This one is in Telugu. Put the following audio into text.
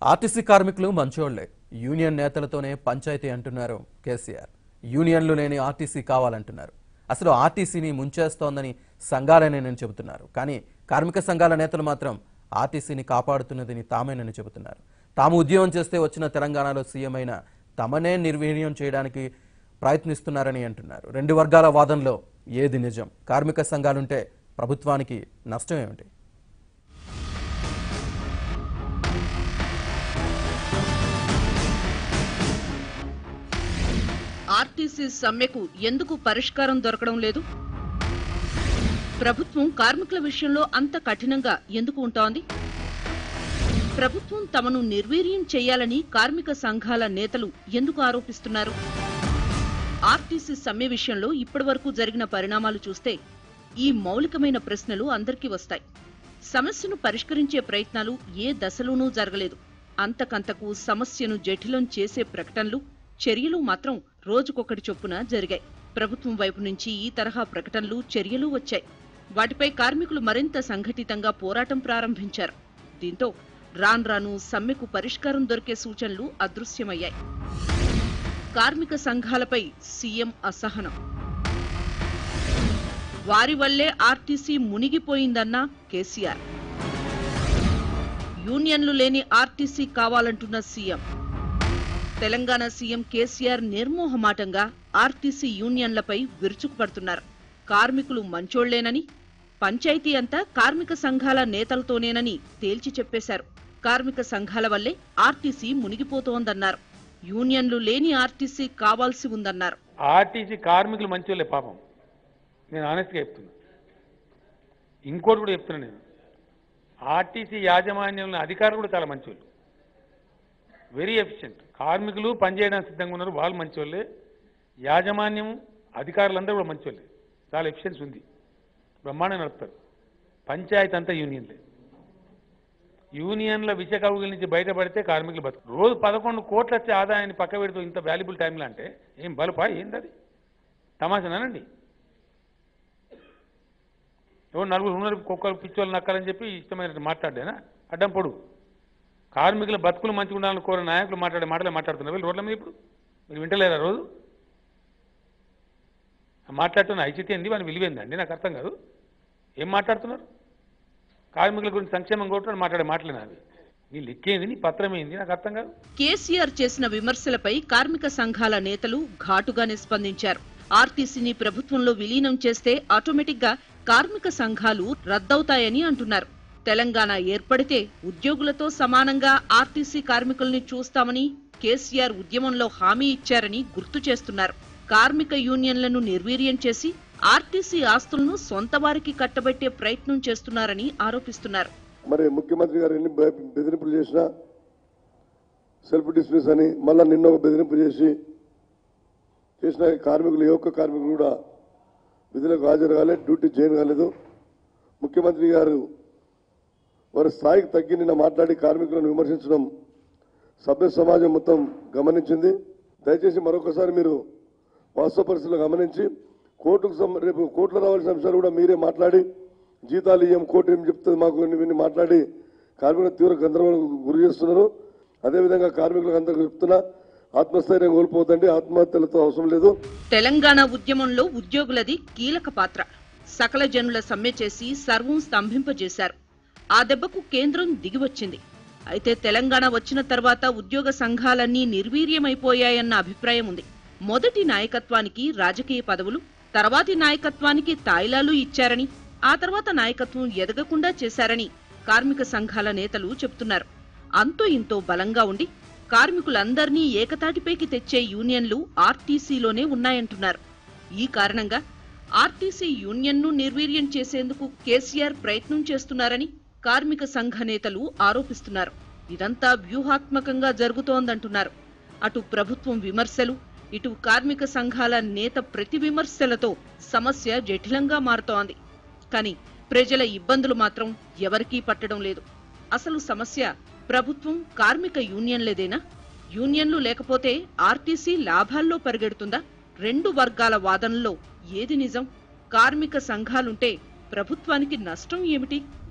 ఆర్టీసీ కార్మికులు మంచోళ్లే యూనియన్ నేతలతోనే పంచాయతీ అంటున్నారు కేసీఆర్ యూనియన్లు లేని ఆర్టీసీ కావాలంటున్నారు అసలు ఆర్టీసీని ముంచేస్తోందని సంఘాలనేనని చెబుతున్నారు కానీ కార్మిక సంఘాల నేతలు మాత్రం ఆర్టీసీని కాపాడుతున్నదని తామేనని చెబుతున్నారు తాము ఉద్యమం చేస్తే వచ్చిన తెలంగాణలో సీఎం అయిన తమనే నిర్వీర్యం చేయడానికి ప్రయత్నిస్తున్నారని అంటున్నారు రెండు వర్గాల వాదనలో ఏది నిజం కార్మిక సంఘాలుంటే ప్రభుత్వానికి నష్టం ఏమిటి ఆర్టీసీ సమ్మెకు ఎందుకు పరిష్కారం దొరకడం లేదు ప్రభుత్వం కార్మికుల విషయంలో అంత కఠినంగా ఎందుకు ఉంటోంది ప్రభుత్వం తమను నిర్వీర్యం చేయాలని కార్మిక సంఘాల నేతలు ఎందుకు ఆరోపిస్తున్నారు ఆర్టీసీ సమ్మె విషయంలో ఇప్పటివరకు జరిగిన పరిణామాలు చూస్తే ఈ మౌలికమైన ప్రశ్నలు అందరికీ వస్తాయి సమస్యను పరిష్కరించే ప్రయత్నాలు ఏ దశలోనూ జరగలేదు అంతకంతకు సమస్యను జటిలం చేసే ప్రకటనలు చర్యలు మాత్రం రోజుకొకటి చొప్పున జరిగాయి ప్రభుత్వం వైపు నుంచి ఈ తరహా ప్రకటనలు చర్యలు వచ్చాయి వాటిపై కార్మికులు మరింత సంఘటితంగా పోరాటం ప్రారంభించారు దీంతో రాన్ రాను సమ్మెకు పరిష్కారం దొరికే సూచనలు అదృశ్యమయ్యాయి కార్మిక సంఘాలపై సీఎం అసహనం వారి వల్లే ఆర్టీసీ మునిగిపోయిందన్న కేసీఆర్ యూనియన్లు లేని ఆర్టీసీ కావాలంటున్న సీఎం తెలంగాణ సీఎం కేసీఆర్ నిర్మోహమాటంగా ఆర్టీసీ యూనియన్లపై విరుచుకుపడుతున్నారు కార్మికులు మంచోళ్లేనని పంచాయతీ అంతా కార్మిక సంఘాల నేతలతోనేనని తేల్చి చెప్పేశారు కార్మిక సంఘాల వల్లే ఆర్టీసీ మునిగిపోతోందన్నారు యూనియన్లు లేని ఆర్టీసీ కావాల్సి ఉందన్నారు ఆర్టీసీ కార్మికులు మంచివాళ్ళే పాపం నేను ఆనెస్ట్గా చెప్తున్నా ఇంకోటి కూడా చెప్తున్నా నేను ఆర్టీసీ యాజమాన్యంలో అధికారులు కూడా చాలా మంచివాళ్ళు వెరీ ఎఫిషియెంట్ కార్మికులు పనిచేయడానికి సిద్ధంగా ఉన్నారు వాళ్ళు మంచివాళ్ళే యాజమాన్యం అధికారులందరూ కూడా మంచివాళ్ళే చాలా ఎఫిషియన్స్ ఉంది బ్రహ్మాండంగా నడుపుతారు పంచాయతీ అంతా యూనియన్లే యూనియన్ల విష కవుల నుంచి బయటపడితే కార్మికులు బతుకు రోజు పదకొండు కోట్ల వచ్చే ఆదాయాన్ని పక్క పెడుతూ ఇంత వాల్యుబుల్ టైంలో అంటే ఏం బలుపా ఏంది అది తమాషానండి ఎవరు నలుగురు ఉన్నారు కుక్కలు పిచ్చోళ్ళు నక్కాలని చెప్పి ఇష్టమైన మాట్లాడేనా అడ్డం పొడు కార్మికుల బతుకులు మంచిగా ఉండాలని కోరే నాయకులు మాట్లాడే మాటలే మాట్లాడుతున్నారు వీళ్ళు రోడ్ల మీద ఇప్పుడు మీరు వింటలేరా రోజు మాట్లాడుతున్న ఐచితి ఏంది వాని విలువేందండి నాకు అర్థం కాదు ఏం మాట్లాడుతున్నారు కార్మికుల గురించి సంక్షేమం కోరుతున్నారు మాట్లాడే మాటలేనా అవి నీ లెక్కేంది నీ పత్రం ఏంది నాకు అర్థం కాదు కేసీఆర్ చేసిన విమర్శలపై కార్మిక సంఘాల నేతలు ఘాటుగానే స్పందించారు ఆర్టీసీని ప్రభుత్వంలో విలీనం చేస్తే ఆటోమేటిక్ గా కార్మిక సంఘాలు రద్దవుతాయని అంటున్నారు తెలంగాణ ఏర్పడితే ఉద్యోగులతో సమానంగా ఆర్టీసీ కార్మికుల్ని చూస్తామని కేసీఆర్ ఉద్యమంలో హామీ ఇచ్చారని గుర్తు చేస్తున్నారు కార్మిక యూనియన్లను నిర్వీర్యం చేసి ఆర్టీసీ ఆస్తులను సొంత వారికి కట్టబెట్టే ప్రయత్నం చేస్తున్నారని ఆరోపిస్తున్నారు మరి ముఖ్యమంత్రి గారు ఎన్ని బె- బెదిరింపులు చేసినా సెల్ఫ్ డిస్మిస్ అని మళ్ళా నిన్న ఒక బెదిరింపు చేసి చేసిన కార్మికులు ఏ ఒక్క కార్మికులు కూడా విధులకు హాజరు కాలేదు డ్యూటీ చేయను కాలేదు ముఖ్యమంత్రి గారు వారి స్థాయికి తగ్గి నిన్న మాట్లాడి కార్మికులను విమర్శించడం సభ్య సమాజం మొత్తం గమనించింది దయచేసి మరొకసారి మీరు వాస్తవ పరిస్థితులు గమనించి కోర్టుకు సం- రేపు కోర్టులో రావాల్సిన అంశాలు కూడా మీరే మాట్లాడి జీతాలు ఇయ్యం కోర్టు ఏం చెప్తుంది మాకు ఇన్ని- ఇన్ని మాట్లాడి కార్మికులకు తీవ్ర గందరగోళం గురి చేస్తున్నారు అదేవిధంగా కార్మికులకు అందరికీ చెప్తున్నా ఆత్మస్థైర్యం కోల్పోవద్దండి ఆత్మహత్యలతో అవసరం లేదు తెలంగాణ ఉద్యమంలో ఉద్యోగులది కీలక పాత్ర సకల జనుల సమ్మె చేసి సర్వం స్తంభింపజేశారు ఆ దెబ్బకు కేంద్రం దిగివచ్చింది అయితే తెలంగాణ వచ్చిన తర్వాత ఉద్యోగ సంఘాలన్నీ నిర్వీర్యమైపోయాయన్న అభిప్రాయం ఉంది మొదటి నాయకత్వానికి రాజకీయ పదవులు తర్వాతి నాయకత్వానికి తాయిలాలు ఇచ్చారని ఆ తర్వాత నాయకత్వం ఎదగకుండా చేశారని కార్మిక సంఘాల నేతలు చెబుతున్నారు అంతో ఇంతో బలంగా ఉండి కార్మికులందర్నీ ఏకతాటిపైకి తెచ్చే యూనియన్లు ఆర్టీసీలోనే ఉన్నాయంటున్నారు ఈ కారణంగా ఆర్టీసీ యూనియన్ను నిర్వీర్యం చేసేందుకు కేసీఆర్ ప్రయత్నం చేస్తున్నారని కార్మిక సంఘ నేతలు ఆరోపిస్తున్నారు ఇదంతా వ్యూహాత్మకంగా జరుగుతోందంటున్నారు అటు ప్రభుత్వం విమర్శలు ఇటు కార్మిక సంఘాల నేత ప్రతి విమర్శలతో సమస్య జటిలంగా మారుతోంది కానీ ప్రజల ఇబ్బందులు మాత్రం ఎవరికీ పట్టడం లేదు అసలు సమస్య ప్రభుత్వం కార్మిక యూనియన్లేదేనా యూనియన్లు లేకపోతే ఆర్టీసీ లాభాల్లో పరిగెడుతుందా రెండు వర్గాల వాదనలో ఏది నిజం కార్మిక సంఘాలుంటే ప్రభుత్వానికి నష్టం ఏమిటి